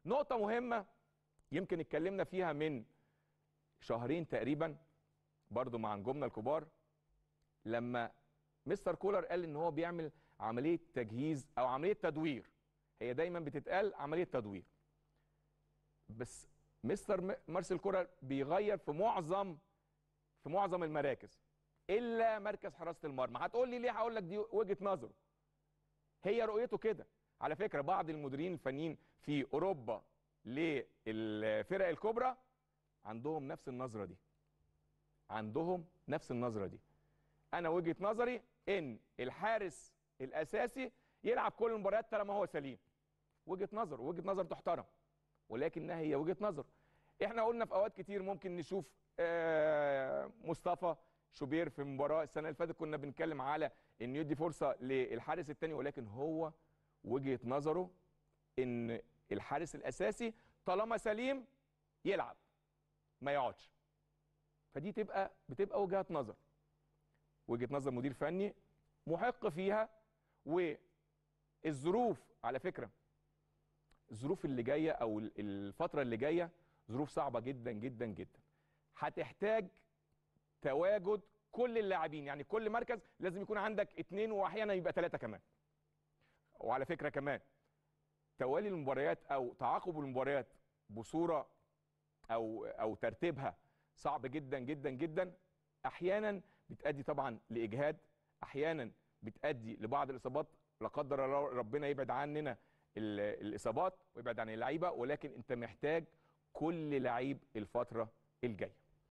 نقطه مهمه يمكن اتكلمنا فيها من شهرين تقريبا برضو مع نجومنا الكبار لما مستر كولر قال ان هو بيعمل عمليه تجهيز او عمليه تدوير هي دايما بتتقال عمليه تدوير بس مستر م- مارسيل كولر بيغير في معظم في معظم المراكز الا مركز حراسه المرمى هتقول لي ليه هقول لك دي وجهه نظره هي رؤيته كده على فكره بعض المديرين الفنيين في اوروبا للفرق الكبرى عندهم نفس النظره دي عندهم نفس النظره دي انا وجهه نظري ان الحارس الاساسي يلعب كل المباريات طالما هو سليم وجهه نظر وجهه نظر تحترم ولكنها هي وجهه نظر احنا قلنا في اوقات كتير ممكن نشوف آه، مصطفى شوبير في مباراه السنه اللي فاتت كنا بنتكلم على ان يدي فرصه للحارس الثاني ولكن هو وجهه نظره ان الحارس الاساسي طالما سليم يلعب ما يقعدش فدي تبقى بتبقى وجهات نظر وجهه نظر مدير فني محق فيها والظروف على فكره الظروف اللي جايه او ال- الفتره اللي جايه ظروف صعبه جدا جدا جدا هتحتاج تواجد كل اللاعبين يعني كل مركز لازم يكون عندك اتنين واحيانا يبقى ثلاثه كمان وعلى فكره كمان توالي المباريات او تعاقب المباريات بصوره او او ترتيبها صعب جدا جدا جدا احيانا بتؤدي طبعا لاجهاد احيانا بتؤدي لبعض الاصابات لا قدر الله ربنا يبعد عننا ال- الاصابات ويبعد عن اللعيبه ولكن انت محتاج كل لعيب الفتره الجايه